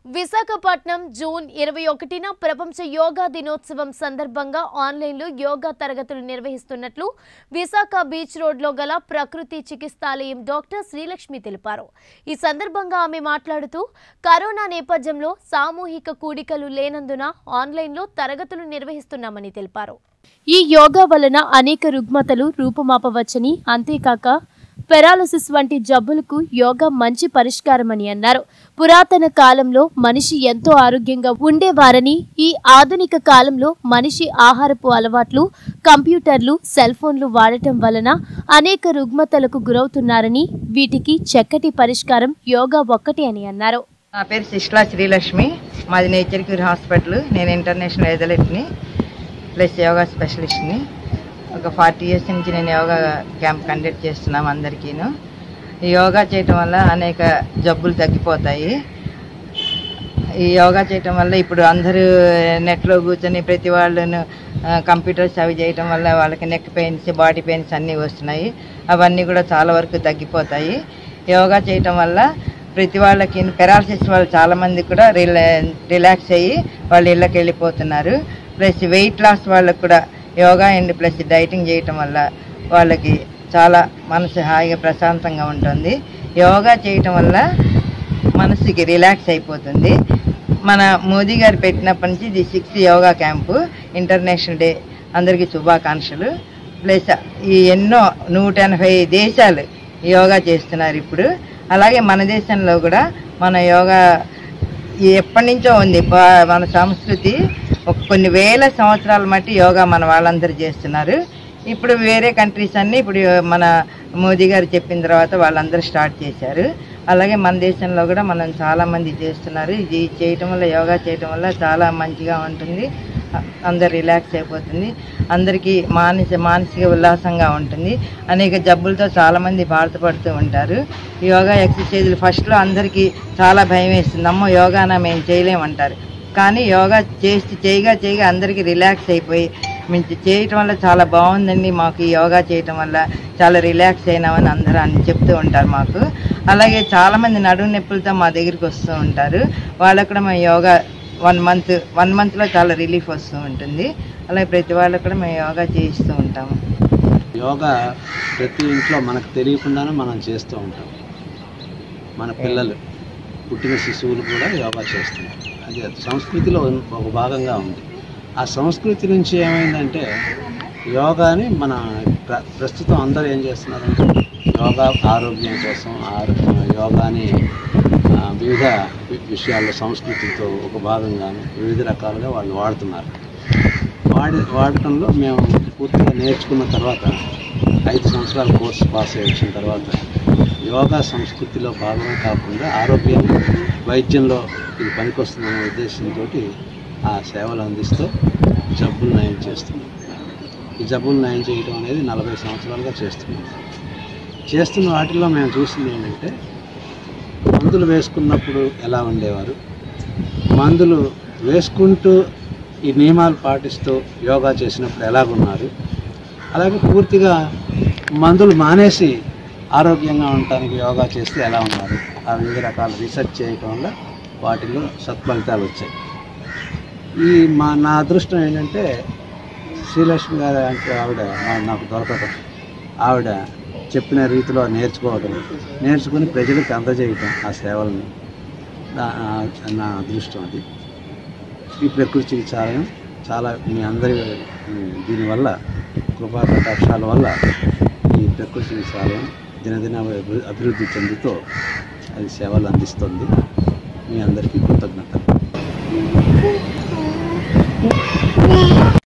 Visakhapatnam June ఇరవై ఒకటిన ప్రపంచ యోగా దినోత్సవం సందర్భంగా ఆన్లైన్లో యోగా తరగతులు నిర్వహిస్తున్నట్లు విశాఖ బీచ్ రోడ్లో గల ప్రకృతి చికిత్సాలయం డాక్టర్ శ్రీలక్ష్మి తెలిపారు ఈ సందర్భంగా ఆమె మాట్లాడుతూ కరోనా నేపథ్యంలో సామూహిక కూడికలు లేనందున ఆన్లైన్లో తరగతులు నిర్వహిస్తున్నామని తెలిపారు ఈ యోగా వలన అనేక రుగ్మతలు రూపుమాపవచ్చని అంతేకాక పెరాలసిస్ వంటి జబ్బులకు యోగా మంచి పరిష్కారమని అన్నారు పురాతన కాలంలో మనిషి ఎంతో ఆరోగ్యంగా ఉండేవారని ఈ ఆధునిక కాలంలో మనిషి ఆహారపు అలవాట్లు కంప్యూటర్లు సెల్ ఫోన్లు వాడటం వలన అనేక రుగ్మతలకు గురవుతున్నారని వీటికి చక్కటి పరిష్కారం యోగా ఒక్కటే అని అన్నారు నా పేరు శిష్లా శ్రీలక్ష్మి మాది నేచర్ క్యూర్ హాస్పిటల్ నేను ఇంటర్నేషనల్ ఎథలెట్ని ప్లస్ యోగా స్పెషలిస్ట్ని ఒక ఫార్టీ ఇయర్స్ నుంచి నేను యోగా క్యాంప్ కండక్ట్ చేస్తున్నాం అందరికీను ఈ యోగా చేయటం వల్ల అనేక జబ్బులు తగ్గిపోతాయి ఈ యోగా చేయటం వల్ల ఇప్పుడు అందరూ నెట్లో కూర్చొని ప్రతి వాళ్ళను ఆ, కంప్యూటర్స్ అవి చేయటం వల్ల వాళ్ళకి నెక్ పెయిన్స్ బాడీ పెయిన్స్ అన్నీ వస్తున్నాయి అవన్నీ కూడా చాలా వరకు తగ్గిపోతాయి యోగా చేయటం వల్ల ప్రతి వాళ్ళకి పెరాలసిస్ వాళ్ళు చాలామంది కూడా రిలా రిలాక్స్ అయ్యి వాళ్ళ ఇళ్ళకి వెళ్ళిపోతున్నారు ప్లస్ వెయిట్ లాస్ వాళ్ళకు కూడా యోగా అండ్ ప్లస్ డైటింగ్ చేయటం వల్ల వాళ్ళకి చాలా మనసు హాయిగా ప్రశాంతంగా ఉంటుంది యోగా చేయటం వల్ల మనసుకి రిలాక్స్ అయిపోతుంది మన మోదీ గారు పెట్టినప్పటి నుంచి ఇది sixth yoga camp international day అందరికీ శుభాకాంక్షలు ప్లస్ ఈ ఎన్నో నూట ఎనభై దేశాలు యోగా చేస్తున్నారు ఇప్పుడు అలాగే మన దేశంలో కూడా మన యోగా ఎప్పటి నుంచో ఉంది ప- మన సంస్కృతి ఒక కొన్ని వేల సంవత్సరాల మట్టి యోగా మన వాళ్ళందరూ చేస్తున్నారు ఇప్పుడు వేరే కంట్రీస్ అన్నీ ఇప్పుడు మన మోదీ గారు చెప్పిన తర్వాత వాళ్ళందరూ స్టార్ట్ చేశారు అలాగే మన దేశంలో కూడా మనం చాలా మంది చేస్తున్నారు ఇది చేయటం వల్ల యోగా చేయటం వల్ల చాలా మంచిగా ఉంటుంది అ- అందరు రిలాక్స్ అయిపోతుంది అందరికీ మానసిక మానసిక ఉల్లాసంగా ఉంటుంది అనేక జబ్బులతో చాలామంది బాధపడుతూ ఉంటారు యోగా ఎక్సర్సైజులు ఫస్ట్లో అందరికీ చాలా భయం వేస్తుంది అమ్మో యోగానా మేము చేయలేమంటారు కానీ యోగా చేసి చేయగా చేయగా అందరికీ రిలాక్స్ అయిపోయి మేము చేయటం వల్ల చాలా బాగుందండి మాకు ఈ యోగా చేయటం వల్ల చాలా రిలాక్స్ అయినామని అందరూ అని చెప్తూ ఉంటారు మాకు అలాగే చాలామంది నడుము నొప్పులతో మా దగ్గరికి వస్తూ ఉంటారు వాళ్ళకు కూడా మేము యోగా వన్ మంత్ వన్ మంత్లో చాలా రిలీఫ్ వస్తూ ఉంటుంది అలాగే ప్రతి వాళ్ళకు కూడా మేము యోగా చేయిస్తూ ఉంటాము యోగా ప్రతి ఇంట్లో మనకు తెలియకుండానే మనం చేస్తూ ఉంటాం మన పిల్లలు పుట్టిన శిశువులు కూడా యోగా చేస్తున్నారు అది సంస్కృతిలో ఒక భాగంగా ఉంది ఆ సంస్కృతి నుంచి ఏమైందంటే యోగాని మన ప్ర- ప్రస్తుతం అందరూ ఏం చేస్తున్నారంటే యోగా ఆరోగ్యం కోసం ఆరో యోగాని ఆ, వివిధ వి- విషయాల్లో సంస్కృతితో ఒక భాగంగాను వివిధ రకాలుగా వాళ్ళు వాడుతున్నారు వాడి వాడటంలో మేము పూర్తిగా నేర్చుకున్న తర్వాత ఐదు సంవత్సరాల కోర్సు పాస్ అయ్యి వచ్చిన తర్వాత యోగా సంస్కృతిలో భాగమే కాకుండా ఆరోగ్యం వైద్యంలో ఇది పనికొస్తుందనే ఉద్దేశంతో ఆ సేవలు అందిస్తూ జబ్బులు నయం చేస్తున్నాం ఈ జబ్బులు నయం చేయడం అనేది నలభై సంవత్సరాలుగా చేస్తున్నాం చేస్తున్న వాటిల్లో మేము చూసింది ఏంటంటే మందులు వేసుకున్నప్పుడు ఎలా ఉండేవారు మందులు వేసుకుంటూ ఈ నియమాలు పాటిస్తూ యోగా చేసినప్పుడు ఎలాగున్నారు అలాగే పూర్తిగా మందులు మానేసి ఆరోగ్యంగా ఉండటానికి యోగా చేస్తే ఎలా ఉన్నారు ఆ వివిధ రకాల రీసెర్చ్ చేయటం వల్ల వాటిల్లో సత్ఫలితాలు వచ్చాయి ఈ మా నా అదృష్టం ఏంటంటే శ్రీలక్ష్మి గారు అంటే ఆవిడ నా- నాకు దొరకటం ఆవిడ చెప్పిన రీతిలో నేర్చుకోవడం నేర్చుకుని ప్రజలకు అందజేయటం ఆ సేవల్ని నా- నా అదృష్టం అది ఈ ప్రకృతి చికిత్సాలయం చాలా మీ అందరి ఉమ్, దీనివల్ల కృపా కటాక్షాల వల్ల ఈ ప్రకృతి చికిత్సాలయం దినదిన అభి- అభివృద్ధి చెందుతూ అది సేవలు అందిస్తుంది మీ అందరికీ